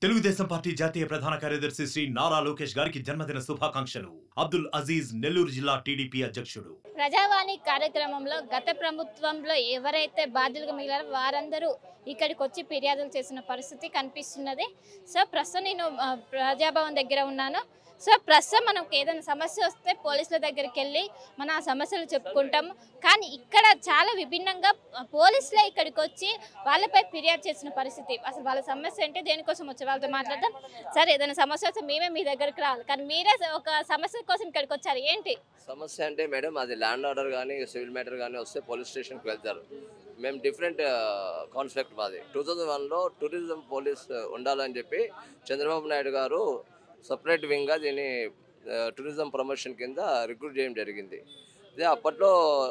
Telugu Desam party జాతీయ ప్రధాన కార్యదర్శి శ్రీ నారా లోకేష్ గారికి జన్మదిన శుభాకాంక్షలు అబ్దుల్ అజీజ్ నెల్లూరు జిల్లా టీడీపీ అధ్యక్షుడు ప్రజావాణి కార్యక్రమంలో గత ప్రభుత్వంలో ఎవరైతే బాధ్యులుగా మిగిలారో వారందరూ ఇక్కడికి వచ్చి ఫిర్యాదులు చేసిన పరిస్థితి కనిపిస్తున్నది సో ప్రస్తుతం నేను ఆ, ప్రజాభవన్ దగ్గర ఉన్నాను సో ప్రస్తుతం మనకు ఏదైనా సమస్య వస్తే పోలీసుల దగ్గరికి వెళ్ళి మనం ఆ సమస్యలు చెప్పుకుంటాము కానీ ఇక్కడ చాలా విభిన్నంగా ఆ, పోలీసులే ఇక్కడికి వచ్చి వాళ్ళపై ఫిర్యాదు చేసిన పరిస్థితి అసలు వాళ్ళ సమస్య ఏంటి దేనికోసం వచ్చి వాళ్ళతో మాట్లాడదాం సార్ ఏదైనా సమస్య వస్తే మేమే మీ దగ్గరికి రావాలి కానీ మీరే ఒక సమస్య కోసం ఇక్కడికి వచ్చారు ఏంటి సమస్య అంటే మేడం అది ల్యాండ్ ఆర్డర్ కానీ సివిల్ మ్యాటర్ కానీ వస్తే పోలీస్ స్టేషన్కి వెళ్తారు మేము డిఫరెంట్ కాన్సెప్ట్ మాది టూ థౌజండ్ వన్లో టూరిజం పోలీస్ ఉండాలని చెప్పి చంద్రబాబు నాయుడు గారు సపరేట్ వింగ్గా దీన్ని టూరిజం ప్రమోషన్ కింద రిక్రూట్ చేయడం జరిగింది అదే అప్పట్లో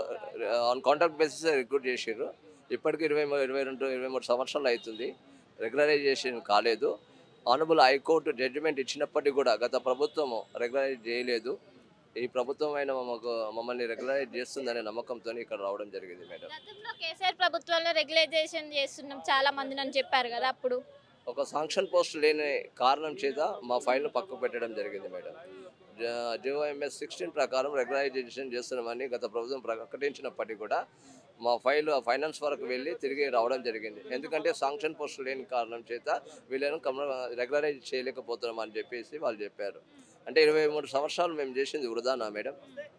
ఆన్ కాంట్రాక్ట్ బేసిస్ రిక్రూట్ చేసారు ఇప్పటికి ఇరవై మూ- ఇరవై రెండు ఇరవై మూడు సంవత్సరాలు అవుతుంది రెగ్యులరైజేషన్ కాలేదు ఆనబుల్ హైకోర్టు జడ్జిమెంట్ ఇచ్చినప్పటికీ కూడా గత ప్రభుత్వం రెగ్యులరైజ్ చేయలేదు ఈ ప్రభుత్వం అయినా మమ్మకు మమ్మల్ని రెగ్యులరైజ్ చేస్తుందనే నమ్మకంతో ఇక్కడ రావడం జరిగింది మేడం గతంలో కేసీఆర్ ప్రభుత్వంలో రెగ్యులైజేషన్ చేస్తున్నాం చాలా మంది అని చెప్పారు కదా అప్పుడు ఒక సాంక్షన్ పోస్ట్ లేని కారణం చేత మా ఫైల్ను పక్కకు పెట్టడం జరిగింది మేడం జిఓఎంఎస్ సిక్స్టీన్ ప్రకారం రెగ్యులరైజేషన్ చేస్తున్నామని గత ప్రభుత్వం ప్రకటించినప్పటికీ కూడా మా ఫైల్ ఫైనాన్స్ వరకు వెళ్ళి తిరిగి రావడం జరిగింది ఎందుకంటే సాంక్షన్ పోస్ట్ లేని కారణం చేత వీళ్ళను రెగ్యులరైజ్ చేయలేకపోతున్నాం అని చెప్పేసి వాళ్ళు చెప్పారు అంటే ఇరవై మూడు సంవత్సరాలు మేము చేసింది వృధానా మేడం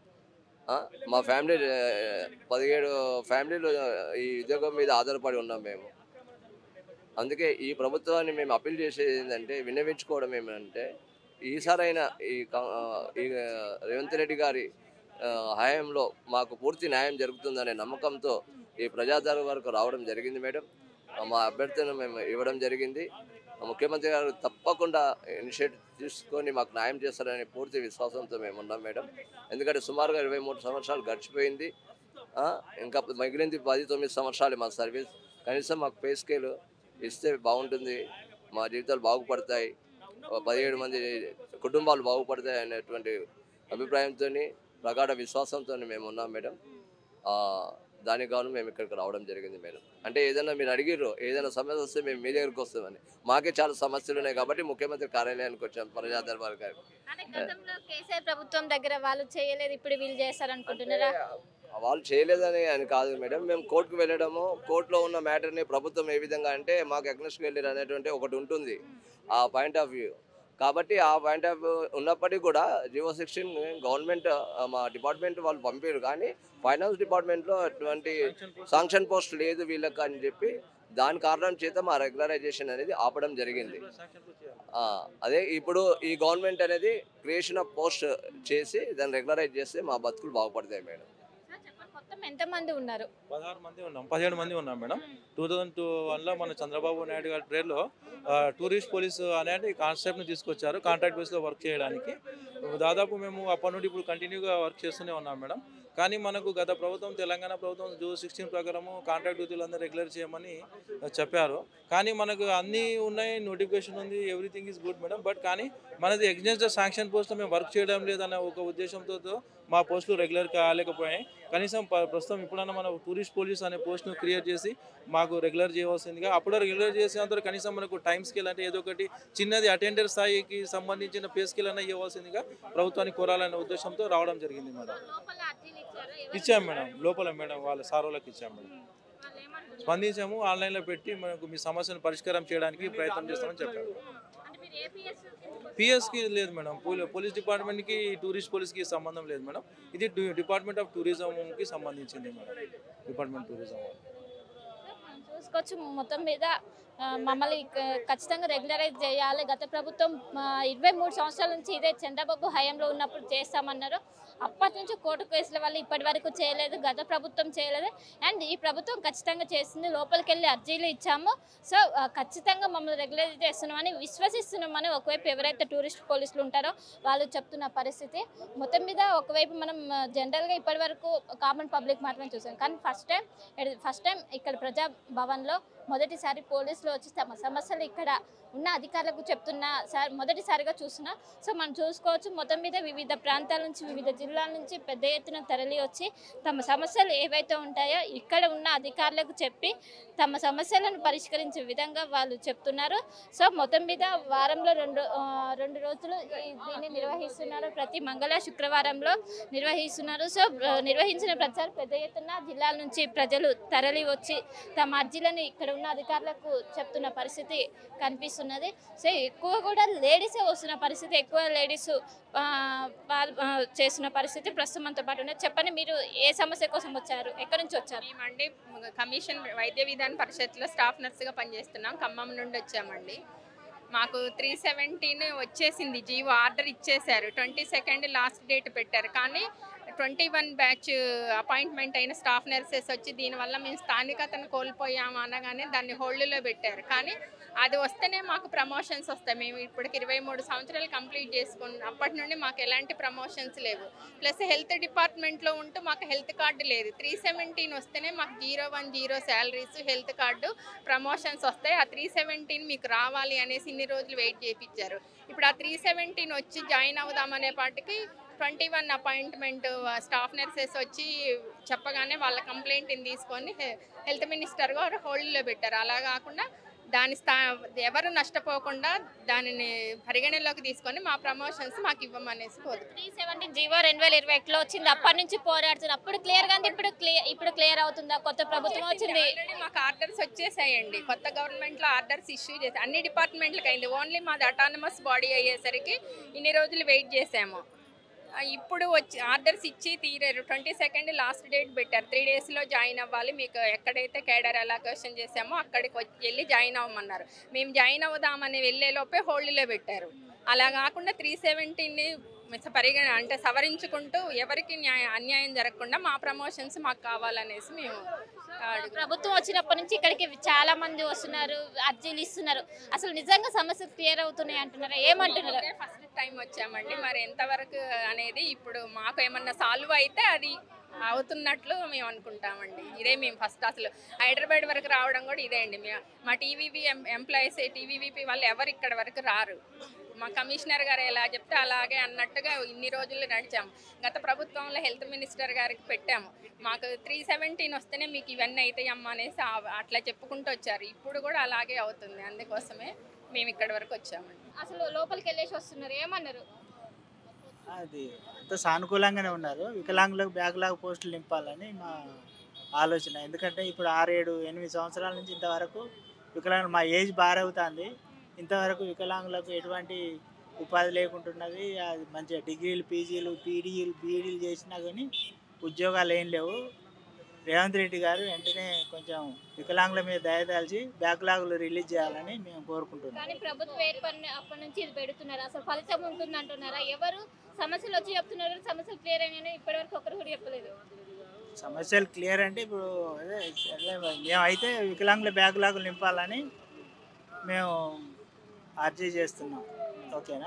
ఆ? మా ఫ్యామిలీ ఆ, పదిహేడు ఫ్యామిలీలు ఈ ఉద్యోగం మీద ఆధారపడి ఉన్నాం మేము అందుకే ఈ ప్రభుత్వాన్ని మేము అప్పీల్ చేసేది ఏంటంటే విన్నవించుకోవడం ఏమంటే ఈసారైనా ఈ కా- ఆ, ఈ రేవంత్ రెడ్డి గారి ఆ, హయాంలో మాకు పూర్తి న్యాయం జరుగుతుందనే నమ్మకంతో ఈ ప్రజాదరణ వరకు రావడం జరిగింది మేడం ఆ, మా అభ్యర్థిని మేము ఇవ్వడం జరిగింది ఆ, ముఖ్యమంత్రి గారు తప్పకుండా ఇనిషియేటివ్ తీసుకొని మాకు న్యాయం చేస్తారనే పూర్తి విశ్వాసంతో మేము ఉన్నాం మేడం ఎందుకంటే సుమారుగా ఇరవై మూడు సంవత్సరాలు గడిచిపోయింది ఆ, ఇంకా మిగిలింది పది తొమ్మిది సంవత్సరాలు మా సర్వీస్ కనీసం మాకు పే స్కేల్ ఇస్తే బాగుంటుంది మా జీవితాలు బాగుపడతాయి ఓ పదిహేడు మంది కుటుంబాలు బాగుపడతాయి అనేటువంటి అభిప్రాయంతో ప్రగాఢ విశ్వాసంతో మేము ఉన్నాం మేడం ఆ, దానికి గాను మేము ఇక్కడికి రావడం జరిగింది మేడం అంటే ఏదైనా మీరు అడిగిర్రు ఏదైనా సమస్య వస్తే మేము మీ దగ్గరికి వస్తామని మాకే చాలా సమస్యలు ఉన్నాయి కాబట్టి ముఖ్యమంత్రి కార్యాలయానికి వచ్చాం ప్రజా దర్బార్ గారు అంటే గతంలో కేసీఆర్ ప్రభుత్వం దగ్గర వాళ్ళు చేయలేదు ఇప్పుడు వీళ్ళు చేస్తారు అనుకుంటున్నారా వాళ్ళు చేయలేదని అని కాదు మేడం మేము కోర్టుకు వెళ్ళడము కోర్టులో ఉన్న మ్యాటర్ని ప్రభుత్వం ఏ విధంగా అంటే మాకు అగ్నెస్ట్కి వెళ్ళారు అనేటువంటి ఒకటి ఉంటుంది ఆ పాయింట్ ఆఫ్ వ్యూ కాబట్టి ఆ పాయింట్ ఆఫ్ వ్యూ ఉన్నప్పటికీ కూడా జియో సిక్స్టీన్ గవర్నమెంట్ ఆ, మా డిపార్ట్మెంట్ వాళ్ళు పంపారు కానీ ఫైనాన్స్ డిపార్ట్మెంట్లో అటువంటి సాంక్షన్ పోస్ట్ లేదు వీళ్ళకి అని చెప్పి దాని కారణం చేత మా రెగ్యులరైజేషన్ అనేది ఆపడం జరిగింది ఆ, అదే ఇప్పుడు ఈ గవర్నమెంట్ అనేది క్రియేషన్ ఆఫ్ పోస్ట్ చేసి దాన్ని రెగ్యులరైజ్ చేస్తే మా బతుకులు బాగుపడతాయి మేడం సార్ చెప్పండి మొత్తం ఎంతమంది ఉన్నారు పదహారు మంది ఉన్నాం పదిహేడు మంది ఉన్నాం మేడం టూ థౌజండ్ టూ వన్లో మన చంద్రబాబు నాయుడు గారి ట్రేడ్లో టూరిస్ట్ పోలీసు అనేది కాన్సెప్ట్ని తీసుకొచ్చారు కాంట్రాక్ట్ బేస్లో వర్క్ చేయడానికి దాదాపు మేము అప్పటి నుండి ఇప్పుడు కంటిన్యూగా వర్క్ చేస్తూనే ఉన్నాం మేడం కానీ మనకు గత ప్రభుత్వం తెలంగాణ ప్రభుత్వం జూ సిక్స్టీన్ ప్రకారము కాంట్రాక్ట్ డ్యూటీలందరూ రెగ్యులర్ చేయమని చెప్పారు కానీ మనకు అన్నీ ఉన్నాయి నోటిఫికేషన్ ఉంది everything is good madam but కానీ మనది ఎగ్నెస్ట్ శాంక్షన్ పోస్ట్లో మేము వర్క్ చేయడం లేదన్న ఒక ఉద్దేశంతో మా పోస్టులు రెగ్యులర్ కాలేకపోయాయి కనీసం ప- ప్రస్తుతం ఇప్పుడన్నా మన టూరిస్ట్ పోలీస్ అనే పోస్ట్ను క్రియేట్ చేసి మాకు రెగ్యులర్ చేయవలసిందిగా అప్పుడు రెగ్యులర్ చేసేంత కనీసం మనకు టైం స్కేల్ అంటే ఏదో ఒకటి చిన్నది అటెండర్ స్థాయికి సంబంధించిన పే స్కేల్ అన్న ఇవ్వాల్సిందిగా ప్రభుత్వానికి కోరాలనే ఉద్దేశంతో రావడం జరిగింది మేడం లోపల అర్జీలు ఇచ్చారు ఎవరు ఇచ్చాం మేడం లోపల మేడం వాళ్ళ సార్ వాళ్ళకి ఇచ్చాం మేడం వాళ్ళు ఏమనుకుంటున్నారు? స్పందించాము ఆన్లైన్లో పెట్టి మనకు మీ సమస్యను పరిష్కారం చేయడానికి ప్రయత్నం చేస్తామని చెప్పారు అంటే మీరు ఏపీఎస్ పిఎస్కి లేదు మేడం పోలీ- పోలీస్ డిపార్ట్మెంట్కి టూరిస్ట్ పోలీస్కి సంబంధం లేదు మేడం ఇది డి- డిపార్ట్మెంట్ ఆఫ్ టూరిజంకి సంబంధించింది మేడం డిపార్ట్మెంట్ టూరిజం వాళ్ళు. మనం చూసుకోవచ్చు మొత్తం మీద ఆ, మమ్మల్ని క- ఖచ్చితంగా రెగ్యులరైజ్ చేయాలి గత ప్రభుత్వం ఆ, ఇరవై మూడు సంవత్సరాల నుంచి ఇదే చంద్రబాబు హయాంలో ఉన్నప్పుడు చేస్తామన్నారు అప్పటి నుంచి కోర్టు కేసుల వల్ల ఇప్పటి వరకు చేయలేదు గత ప్రభుత్వం చేయలేదు అండ్ ఈ ప్రభుత్వం ఖచ్చితంగా చేస్తుంది లోపలికి వెళ్ళి అర్జీలు ఇచ్చాము సో ఆ, ఖచ్చితంగా మమ్మల్ని రెగ్యులైజ్ చేస్తున్నామని విశ్వసిస్తున్నామని ఒకవైపు ఎవరైతే టూరిస్ట్ పోలీసులు ఉంటారో వాళ్ళు చెప్తున్న పరిస్థితి మొత్తం మీద ఒకవైపు మనం ఆ, జనరల్గా ఇప్పటి వరకు కామన్ పబ్లిక్ మాత్రమే చూసాం కానీ ఫస్ట్ టైం ఫస్ట్ టైం ఇక్కడ ప్రజా భవన్లో మొదటిసారి పోలీసులు వచ్చి తమ సమస్యలు ఇక్కడ ఉన్న అధికారులకు చెప్తున్నా సార్ మొదటిసారిగా చూస్తున్నా సో మనం చూసుకోవచ్చు మొత్తం మీద వివిధ ప్రాంతాల నుంచి వివిధ జిల్లాల నుంచి పెద్ద ఎత్తున తరలి వచ్చి తమ సమస్యలు ఏవైతే ఉంటాయో ఇక్కడ ఉన్న అధికారులకు చెప్పి తమ సమస్యలను పరిష్కరించే విధంగా వాళ్ళు చెప్తున్నారు సో మొత్తం మీద వారంలో రెండు ఆ, రెండు రోజులు ఈ- దీన్ని నిర్వహిస్తున్నారు ప్రతి మంగళ శుక్రవారంలో నిర్వహిస్తున్నారు సో ఆ, నిర్వహించిన ప్రచారం పెద్ద ఎత్తున జిల్లాల నుంచి ప్రజలు తరలి వచ్చి తమ అర్జీలను ఇక్కడ ఉన్న అధికారులకు చెప్తున్న పరిస్థితి కనిపిస్తున్నది సో ఎక్కువ కూడా లేడీసే వస్తున్న పరిస్థితి ఎక్కువ లేడీస్ వాళ్ళు ఆ, చేస్తున్న పరిస్థితి ప్రస్తుతం మనతో పాటు ఉన్నది చెప్పండి మీరు ఏ సమస్య కోసం వచ్చారు ఎక్కడి నుంచి వచ్చారు మేమండి కమిషన్ వైద్య విధాన పరిషత్లో స్టాఫ్ నర్సుగా పనిచేస్తున్నాం ఖమ్మం నుండి వచ్చామండి మాకు త్రీ సెవెంటీన్ వచ్చేసింది జీవో ఆర్డర్ ఇచ్చేశారు ట్వంటీ సెకండ్ లాస్ట్ డేట్ పెట్టారు కానీ ట్వంటీ వన్ బ్యాచ్ అపాయింట్మెంట్ అయిన స్టాఫ్ నర్సెస్ వచ్చి దీనివల్ల మేము స్థానికతను కోల్పోయాము అనగానే దాన్ని హోల్డ్లో పెట్టారు కానీ అది వస్తేనే మాకు ప్రమోషన్స్ వస్తాయి మేము ఇప్పటికి ఇరవై మూడు సంవత్సరాలు కంప్లీట్ చేసుకున్న అప్పటి నుండి మాకు ఎలాంటి ప్రమోషన్స్ లేవు ప్లస్ హెల్త్ డిపార్ట్మెంట్లో ఉంటూ మాకు హెల్త్ కార్డు లేదు త్రీ సెవెంటీన్ వస్తేనే మాకు zero one zero salaries health card promotions వస్తాయి ఆ త్రీ సెవెంటీన్ మీకు రావాలి అనేసి ఇన్ని రోజులు వెయిట్ చేయించారు ఇప్పుడు ఆ త్రీ సెవెంటీన్ వచ్చి జాయిన్ అవుదామనే పాటికి twenty one appointment staff nurses వచ్చి చెప్పగానే వాళ్ళ కంప్లైంట్ని తీసుకొని హె- హెల్త్ మినిస్టర్ గారు హోల్డ్లో పెట్టారు అలా కాకుండా దాని స్థా ఎవరు నష్టపోకుండా దానిని పరిగణలోకి తీసుకొని మా ప్రమోషన్స్ మాకు ఇవ్వమనేసి కోరుతున్నాం త్రీ సెవెంటీ జీవో రెండు వేల ఇరవై ఒకటిలో వచ్చింది అప్పటి నుంచి పోరాడుతుంది అప్పుడు క్లియర్ గా ఉంది, ఇప్పుడు క్లియర్ ఇప్పుడు క్లియర్ అవుతుందా కొత్త ప్రభుత్వం వచ్చింది ఆల్రెడీ మాకు ఆర్డర్స్ వచ్చేసాయండి కొత్త గవర్నమెంట్ లో ఆర్డర్స్ ఇష్యూ చేసి అన్ని డిపార్ట్మెంట్లకు అయింది ఓన్లీ మాది అటానమస్ బాడీ అయ్యేసరికి ఇన్ని రోజులు వెయిట్ చేసాము ఆ, ఇప్పుడు వచ్చి ఆర్డర్స్ ఇచ్చి తీరారు ట్వంటీ సెకండ్ లాస్ట్ డేట్ పెట్టారు త్రీ డేస్లో జాయిన్ అవ్వాలి మీకు ఎక్కడైతే కేడర్ అలొకేషన్ చేసామో అక్కడికి వచ్చి వెళ్ళి జాయిన్ అవ్వమన్నారు మేము జాయిన్ అవుదామని వెళ్ళేలోపే హోల్డ్లో పెట్టారు అలా కాకుండా త్రీ సెవెంటీని పరిగణ అంటే సవరించుకుంటూ ఎవరికి న్యాయ అన్యాయం జరగకుండా మా ప్రమోషన్స్ మాకు కావాలనేసి మేము అడుగుతున్నాం. ప్రభుత్వం వచ్చినప్పటి నుంచి ఇక్కడికి చాలా మంది వస్తున్నారు అర్జీలు ఇస్తున్నారు అసలు నిజంగా సమస్యలు క్లియర్ అవుతున్నాయి అంటున్నారా ఏమంటున్నారు ఇదే ఫస్ట్ టైం వచ్చామండి మరి ఎంతవరకు అనేది ఇప్పుడు మాకు ఏమన్నా సాల్వ్ అయితే అది అవుతున్నట్లు మేము అనుకుంటామండి ఇదే మేము ఫస్ట్ అసలు హైదరాబాద్ వరకు రావడం కూడా ఇదే అండి మేము మా టీవీవీ ఎంప్లాయీస్ టీవీవీపీ వాళ్ళు ఎవరు ఇక్కడ వరకు రారు మా కమిషనర్ గారు ఎలా చెప్తే అలాగే అన్నట్టుగా ఇన్ని రోజులు నడిచాము గత ప్రభుత్వంలో హెల్త్ మినిస్టర్ గారికి పెట్టాము మాకు త్రీ సెవెంటీన్ వస్తేనే మీకు ఇవన్నీ అవుతాయి అమ్మ అనేసి ఆ- అట్లా చెప్పుకుంటూ వచ్చారు ఇప్పుడు కూడా అలాగే అవుతుంది అందుకోసమే మేము ఇక్కడి వరకు వచ్చామండి అసలు లోపలికి వెళ్ళేసి వస్తున్నారు ఏమన్నారు అది అంత సానుకూలంగానే ఉన్నారు వికలాంగులకు బ్యాక్లాగ్ పోస్టులు నింపాలని మా ఆలోచన ఎందుకంటే ఇప్పుడు ఆరేడు ఎనిమిది సంవత్సరాల నుంచి ఇంతవరకు వికలాంగులు మా ఏజ్ బారవుతుంది ఇంతవరకు వికలాంగులకు ఎటువంటి ఉపాధి లేకుంటున్నది అది మంచిగా డిగ్రీలు పీజీలు పీడీలు బీఈడీలు చేసినా కానీ ఉద్యోగాలు ఏం లేవు రేవంత్ రెడ్డి గారు వెంటనే కొంచెం వికలాంగుల మీద దయదాల్చి బ్యాక్లాగులు రిలీజ్ చేయాలని మేము కోరుకుంటున్నాం కానీ ప్రభుత్వం ఏర్పడిన అప్పటి నుంచి ఇది పెడుతున్నారు అసలు ఫలితం ఉంటుంది అంటున్నారా ఎవరు సమస్యలు వచ్చి చెప్తున్నారు కానీ సమస్యలు క్లియర్ అయినాయి ఇప్పటి వరకు ఒకరు కూడా చెప్పలేదు సమస్యలు క్లియర్ అంటే ఇప్పుడు అదే సర్లే మరి. మేమైతే వికలాంగుల బ్యాక్లాగులు నింపాలని మేము అర్జీ చేస్తున్నాం ఓకేనా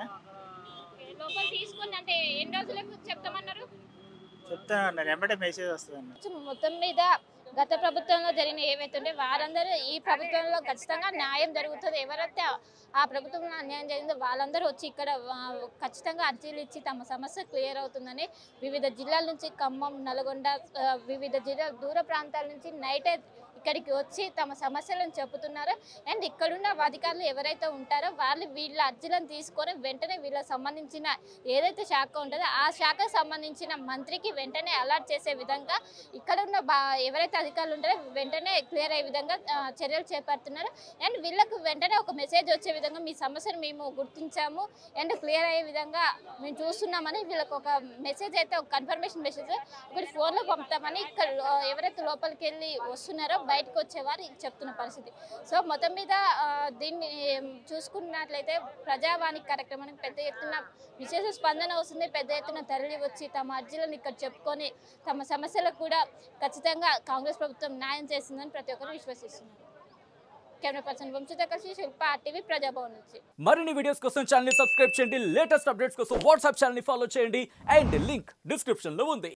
లోపల తీసుకొని అంటే ఎన్ని రోజులకు చెప్తామన్నారు చెప్తాను అన్నారు వెంబడే మెసేజ్ వస్తుంది అన్నారు కొంచెం మొత్తం మీద గత ప్రభుత్వంలో జరిగిన ఏవైతే ఉంటే వారందరూ ఈ ప్రభుత్వంలో ఖచ్చితంగా న్యాయం జరుగుతుంది ఎవరైతే ఆ- ఆ ప్రభుత్వంలో అన్యాయం జరిగిందో వాళ్ళందరూ వచ్చి ఇక్కడ ఆ, ఖచ్చితంగా అర్జీలు ఇచ్చి తమ సమస్య క్లియర్ అవుతుందని వివిధ జిల్లాల నుంచి ఖమ్మం నల్గొండ ఆ, వివిధ జిల్లా దూర ప్రాంతాల నుంచి నైటే ఇక్కడికి వచ్చి తమ సమస్యలను చెబుతున్నారు అండ్ ఇక్కడున్న అధికారులు ఎవరైతే ఉంటారో వాళ్ళు వీళ్ళ అర్జీలను తీసుకొని వెంటనే వీళ్ళకి సంబంధించిన ఏదైతే శాఖ ఉంటుందో ఆ శాఖకు సంబంధించిన మంత్రికి వెంటనే అలర్ట్ చేసే విధంగా ఇక్కడ ఉన్న బా ఎవరైతే అధికారులు ఉంటారో వెంటనే క్లియర్ అయ్యే విధంగా ఆ, చర్యలు చేపడుతున్నారు అండ్ వీళ్ళకు వెంటనే ఒక మెసేజ్ వచ్చే విధంగా మీ సమస్యను మేము గుర్తించాము అండ్ క్లియర్ అయ్యే విధంగా మేము చూస్తున్నామని వీళ్ళకి ఒక మెసేజ్ అయితే ఒక కన్ఫర్మేషన్ మెసేజ్ ఒకటి ఫోన్లో పంపుతామని ఇక్కడ లో- ఎవరైతే లోపలికి వెళ్ళి వస్తున్నారో బయటకు వచ్చేవారు చెప్తున్న పరిస్థితి సో మొత్తం మీద ఆ, దీన్ని ఏం, చూసుకున్నట్లయితే ప్రజావాణి కార్యక్రమానికి పెద్ద ఎత్తున విశేష స్పందన వస్తుంది పెద్ద ఎత్తున తరలి వచ్చి తమ అర్జీలను ఇక్కడ చెప్పుకొని తమ సమస్యలకు కూడా ఖచ్చితంగా కాంగ్రెస్ ప్రభుత్వం న్యాయం చేస్తుందని ప్రతి ఒక్కరు విశ్వసిస్తున్నారు కెమెరా పర్సన్ వంశిత కలిసి శిల్ప ఆర్టీవీ ప్రజాభవన్ నుంచి మరిన్ని వీడియోస్ కోసం ఛానల్ సబ్స్క్రైబ్ చేయండి లేటెస్ట్ అప్డేట్స్ కోసం వాట్సాప్ ఛానల్ ఫాలో చేయండి అండ్ లింక్ డిస్క్రిప్షన్ లో ఉంది